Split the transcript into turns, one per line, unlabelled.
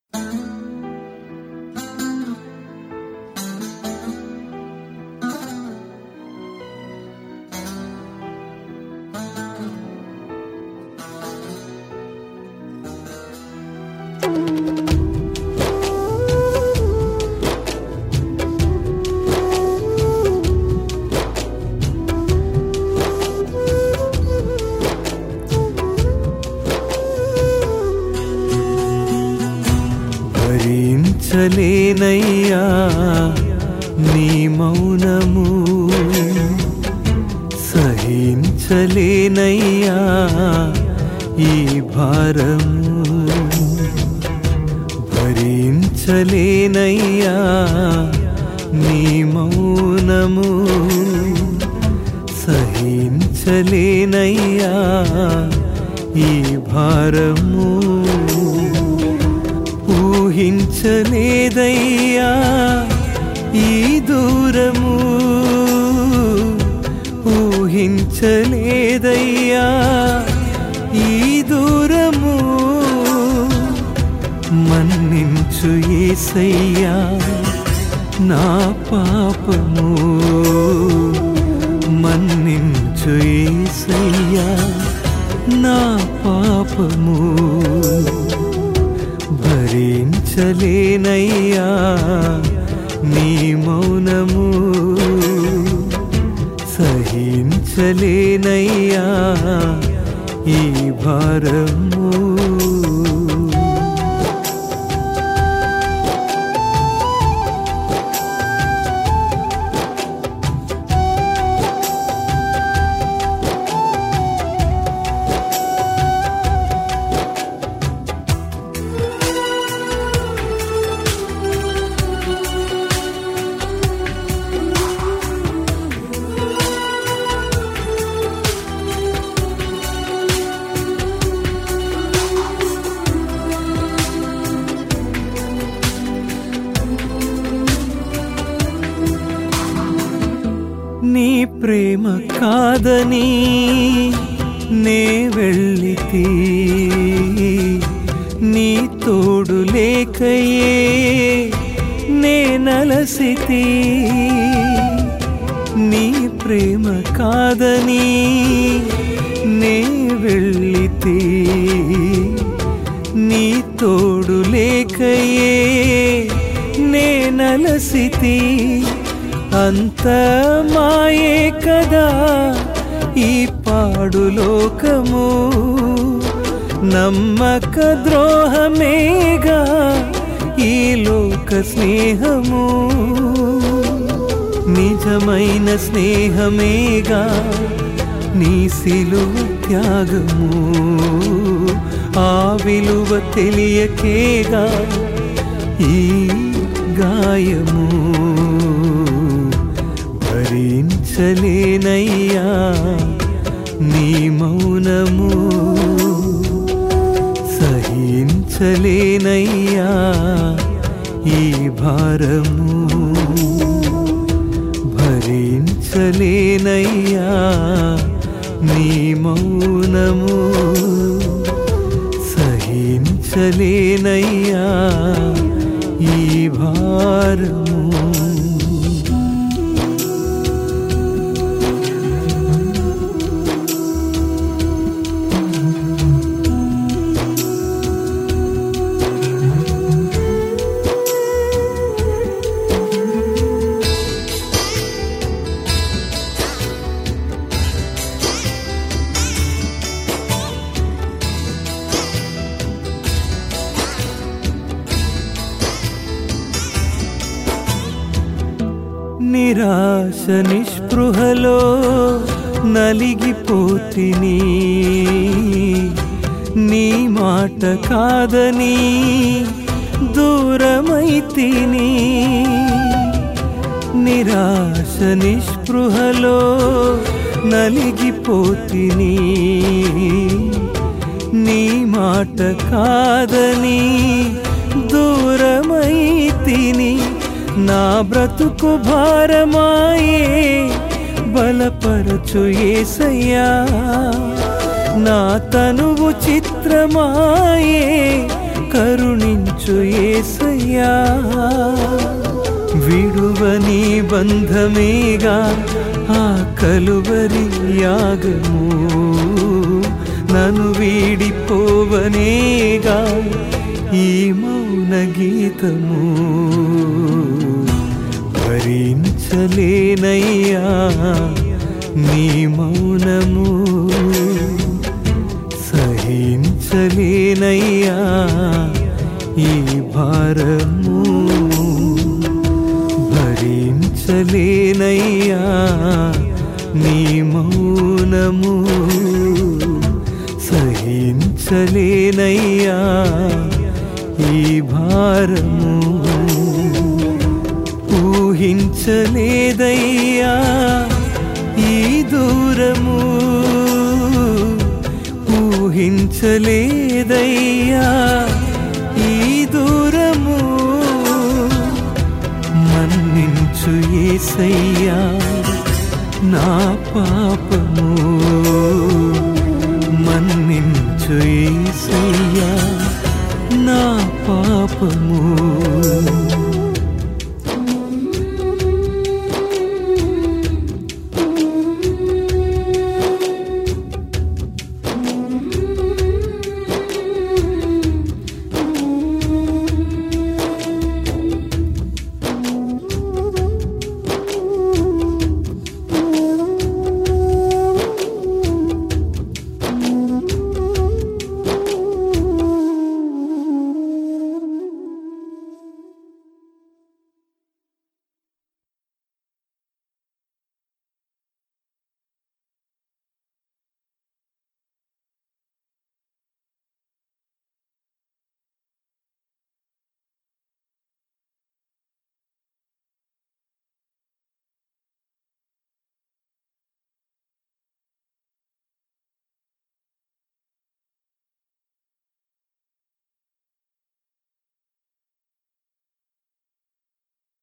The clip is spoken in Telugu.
భరించలేనయ్యా నీ మౌనము సహించలేనయ్యా ఈ భారము భరించలేనయ్యా నీ మౌనము సహించలేనయ్యా ఈ భారము ఊహించలేదయ్యా ఈ దూరము ఊహించలేదయ్యా ఈ దూరము మన్నించు ఏసయ్యా నా పాపము మన్నించు ఏసయ్యా నా పాపము భరించలేనయ్యా నీ మౌనము సహించలేనయ్యా ఈ భారము నీ ప్రేమ కాదని నే వెళ్ళితి నీ తోడు లేకయే నే నలసితి నీ ప్రేమ కాదని నే వెళ్ళితి నీ తోడు లేకయే నే నలసితి అంత మాయే కదా ఈ పాడు లోకము నమ్మక ద్రోహమేగా ఈ లోక స్నేహము నిజమైన స్నేహమేగా నీ సిలువ త్యాగము ఆ విలువ తెలియకేగా ఈ గాయము భరించలేనయ్యా నీ మౌనము సహించలేనయ్యా ఈ భారము భరించలేనయ్యా నీ మౌనము సహించలేనయ్యా ఈ భారము నిరాశ నిస్పృహలో నలిగిపోతిని నీ మాట కాదని దూరమైతిని నిరాశ నిస్పృహలో నలిగిపోతిని నీ మాట కాదని దూరమైతిని నా బ్రతుకు భారమాయే బలపరచు ఏసయ్యా నా తనువు చిత్రమాయే కరుణించు ఏసయ్యా విడువని బంధమేగా ఆ కలువరి యాగము నన్ను వీడిపోవనేగా ఈ మౌన గీతము భరించలేనయ్యా నీ మౌనము సహించలేనయ్యా ఈ భారము భరించలేనయ్యా నీ మౌనము సహించలేనయ్యా ఈ భారము ఊహించలేదయ్యా ఈ దూరము ఊహించలేదయ్యా ఈ దూరము మన్నించు ఏసయ్యా నా పాపము మన్నించు ఏసయ్యా నా పాపము